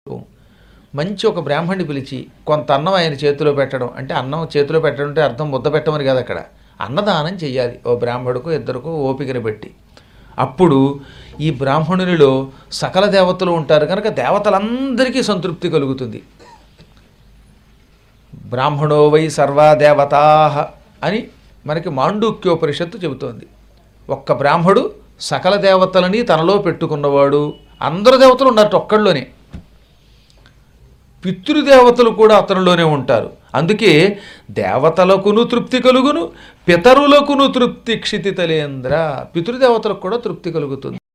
మంచి ఒక బ్రాహ్మణ్ణి పిలిచి కొంత అన్నం ఆయన చేతిలో పెట్టడం అంటే అన్నం చేతిలో పెట్టడం అంటే అర్థం ముద్ద పెట్టమని కాదు అక్కడ అన్నదానం చెయ్యాలి ఓ బ్రాహ్మడుకు ఇద్దరుకు ఓపికని పెట్టి అప్పుడు ఈ బ్రాహ్మణునిలో సకల దేవతలు ఉంటారు కనుక దేవతలందరికీ సంతృప్తి కలుగుతుంది బ్రాహ్మణో వై సర్వా దేవతా అని మనకి మాండూక్యోపనిషత్తు చెబుతోంది ఒక్క బ్రాహ్మడు సకల దేవతలని తనలో పెట్టుకున్నవాడు అందరు దేవతలు ఉన్నారు ఒక్కళ్ళలోనే పితృదేవతలు కూడా అతనిలోనే ఉంటారు అందుకే దేవతలకును తృప్తి కలుగును పితరులకును తృప్తి క్షితితలేంద్ర పితృదేవతలకు కూడా తృప్తి కలుగుతుంది